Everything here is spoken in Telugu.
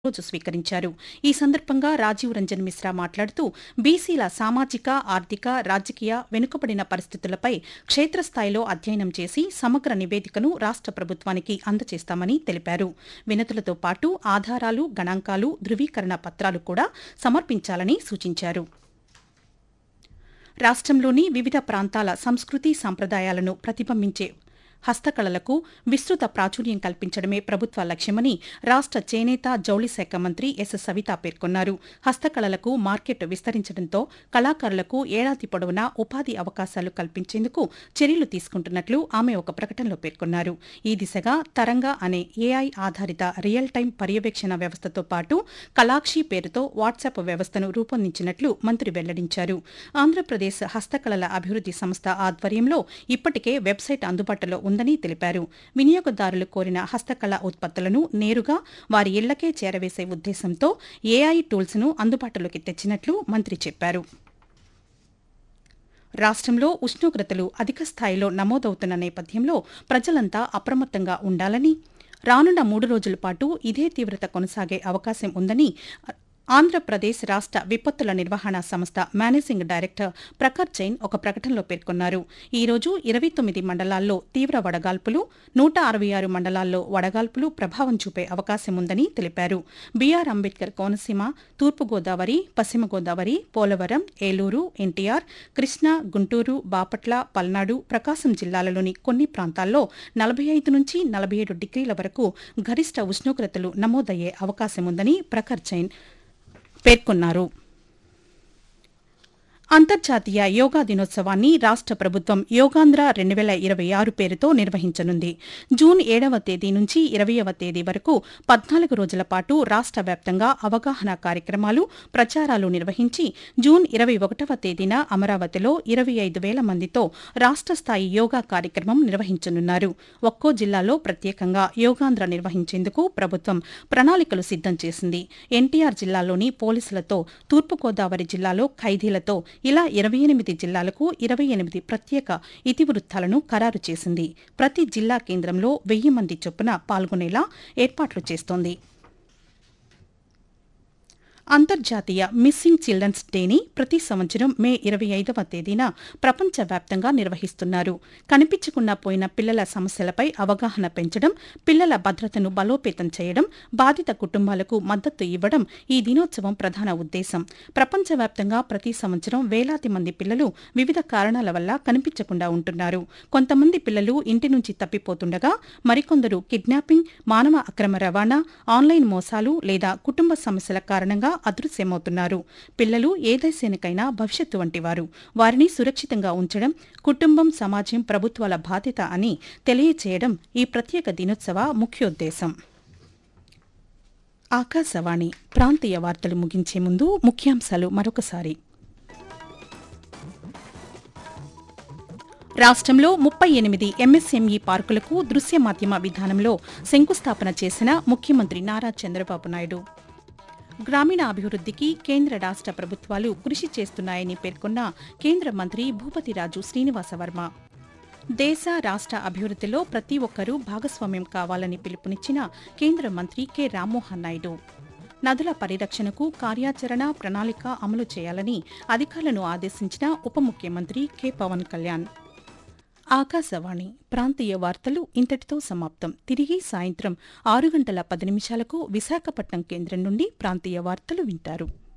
రోజు స్వీకరించారు ఈ సందర్భంగా రాజీవ్ రంజన్ మిశ్రా మాట్లాడుతూ బీసీల సామాజిక ఆర్థిక రాజకీయ వెనుకబడిన పరిస్థితులపై క్షేత్రస్థాయిలో అధ్యయనం చేసి సమగ్ర నివేదికను రాష్ట ప్రభుత్వానికి అందజేస్తామని తెలిపారు వినతులతో పాటు ఆధారాలు గణాంకాలు ధృవీకరణ పత్రాలు కూడా సమర్పించాలని సూచించారు రాష్ట్రంలోని వివిధ ప్రాంతాల సంస్కృతి సంప్రదాయాలను ప్రతిబింబించే హస్తకళలకు విస్తృత ప్రాచుర్యం కల్పించడమే ప్రభుత్వ లక్ష్యమని రాష్ట చేనేత జౌళి శాఖ మంత్రి ఎస్ సవిత పేర్కొన్నారు హస్తకళలకు మార్కెట్ విస్తరించడంతో కళాకారులకు ఏడాది పొడవునా ఉపాధి అవకాశాలు కల్పించేందుకు చర్యలు తీసుకుంటున్నట్లు ఆమె ఒక ప్రకటనలో పేర్కొన్నారు ఈ దిశగా తరంగా అనే ఏఐ ఆధారిత రియల్ టైం పర్యవేక్షణ వ్యవస్థతో పాటు కలాక్షి పేరుతో వాట్సాప్ వ్యవస్థను రూపొందించినట్లు మంత్రి వెల్లడించారు ఆంధ్రప్రదేశ్ హస్తకళల అభివృద్ది సంస్థ ఆధ్వర్యంలో ఇప్పటికే వెబ్సైట్ అందుబాటులో ఉందని తెలిపారు వినియోగదారులు కోరిన హస్తకళ ఉత్పత్తులను నేరుగా వారి ఇళ్లకే చేరవేసే ఉద్దేశంతో ఏఐ టూల్స్ ను అందుబాటులోకి తెచ్చినట్లు మంత్రి చెప్పారు రాష్ట్రంలో ఉష్ణోగ్రతలు అధిక స్థాయిలో నమోదవుతున్న నేపథ్యంలో ప్రజలంతా అప్రమత్తంగా ఉండాలని రానున్న మూడు రోజుల పాటు ఇదే తీవ్రత కొనసాగే అవకాశం ఉందని ఆంధ్రప్రదేశ్ రాష్ట విపత్తుల నిర్వహణ సంస్థ మేనేజింగ్ డైరెక్టర్ ప్రఖర్ జైన్ ఒక ప్రకటనలో పేర్కొన్నారు ఈ రోజు ఇరవై తొమ్మిది మండలాల్లో తీవ్ర వడగాల్పులు నూట అరవై ఆరు మండలాల్లో వడగాల్పులు ప్రభావం చూపే అవకాశం ఉందని తెలిపారు బీఆర్ అంబేద్కర్ కోనసీమ తూర్పుగోదావరి పశ్చిమ గోదావరి పోలవరం ఏలూరు ఎన్టీఆర్ కృష్ణా గుంటూరు బాపట్ల పల్నాడు ప్రకాశం జిల్లాలలోని కొన్ని ప్రాంతాల్లో నలభై ఐదు నుంచి నలభై ఏడు డిగ్రీల వరకు గరిష్ట ఉష్ణోగ్రతలు నమోదయ్యే అవకాశం ఉందని ప్రఖర్ జైన్ పేర్కొన్నారు అంతర్జాతీయ యోగా దినోత్సవాన్ని రాష్ట ప్రభుత్వం యోగాంధ్ర రెండు వేల ఇరవై ఆరు పేరుతో నిర్వహించనుంది జూన్ ఏడవ తేదీ నుంచి ఇరవయవ తేదీ వరకు పద్నాలుగు రోజుల పాటు రాష్ట వ్యాప్తంగా అవగాహన కార్యక్రమాలు ప్రచారాలు నిర్వహించి జూన్ ఇరవై ఒకటవ తేదీన అమరావతిలో ఇరవై ఐదు వేల మందితో రాష్ట స్థాయి యోగా కార్యక్రమం నిర్వహించనున్నారు ఒక్కో జిల్లాలో ప్రత్యేకంగా యోగాంధ్ర నిర్వహించేందుకు ప్రభుత్వం ప్రణాళికలు సిద్దం చేసింది ఎన్టీఆర్ జిల్లాలోని పోలీసులతో తూర్పుగోదావరి జిల్లాలో ఖైదీలతో ఇలా ఇరవై ఎనిమిది జిల్లాలకు ఇరవై ఎనిమిది ప్రత్యేక ఇతివృత్తాలను ఖరారు చేసింది ప్రతి జిల్లా కేంద్రంలో వెయ్యి మంది చొప్పున పాల్గొనేలా ఏర్పాట్లు చేస్తోంది అంతర్జాతీయ మిస్సింగ్ చిల్డ్రన్స్ డేని ప్రతి సంవత్సరం మే ఇరవై ఐదవ తేదీన ప్రపంచవ్యాప్తంగా నిర్వహిస్తున్నారు కనిపించకుండా పోయిన పిల్లల సమస్యలపై అవగాహన పెంచడం పిల్లల భద్రతను బలోపేతం చేయడం బాధిత కుటుంబాలకు మద్దతు ఇవ్వడం ఈ దినోత్సవం ప్రధాన ఉద్దేశం ప్రపంచవ్యాప్తంగా ప్రతి సంవత్సరం వేలాది మంది పిల్లలు వివిధ కారణాల వల్ల కనిపించకుండా ఉంటున్నారు కొంతమంది పిల్లలు ఇంటి నుంచి తప్పిపోతుండగా మరికొందరు కిడ్నాపింగ్ మానవ అక్రమ రవాణా ఆన్లైన్ మోసాలు లేదా కుటుంబ సమస్యల కారణంగా అదృశ్యమవుతున్నారు పిల్లలు ఏ దేశానికైనా భవిష్యత్తు వంటివారు వారిని సురక్షితంగా ఉంచడం కుటుంబం సమాజం ప్రభుత్వాల బాధ్యత అని తెలియచేయడం ఈ ప్రత్యేక దినోత్సవ ముఖ్యోద్దేశం ఆకాశవాణి ప్రాంతీయ వార్తలు ముగించే ముందు ముఖ్యాంశాలు మరొకసారి రాష్ట్రంలో ముప్పై ఎనిమిది ఎంఎస్ఎంఈ పార్కులకు దృశ్య మాధ్యమ విధానంలో శంకుస్థాపన చేసిన ముఖ్యమంత్రి నారా చంద్రబాబు నాయుడు గ్రామీణ అభివృద్ధికి కేంద్ర రాష్ట ప్రభుత్వాలు కృషి చేస్తున్నాయని పేర్కొన్న కేంద్ర మంత్రి భూపతిరాజు శ్రీనివాసవర్మ దేశ రాష్ట అభివృద్ధిలో ప్రతి ఒక్కరూ భాగస్వామ్యం కావాలని పిలుపునిచ్చిన కేంద్ర మంత్రి కె రామ్మోహన్ నాయుడు నదుల పరిరక్షణకు కార్యాచరణ ప్రణాళిక అమలు చేయాలని అధికారులను ఆదేశించిన ఉప ముఖ్యమంత్రి కె పవన్ కళ్యాణ్ ఆకాశవాణి ప్రాంతీయ వార్తలు ఇంతటితో సమాప్తం తిరిగి సాయంత్రం ఆరు గంటల పది నిమిషాలకు విశాఖపట్నం కేంద్రం నుండి ప్రాంతీయ వార్తలు వింటారు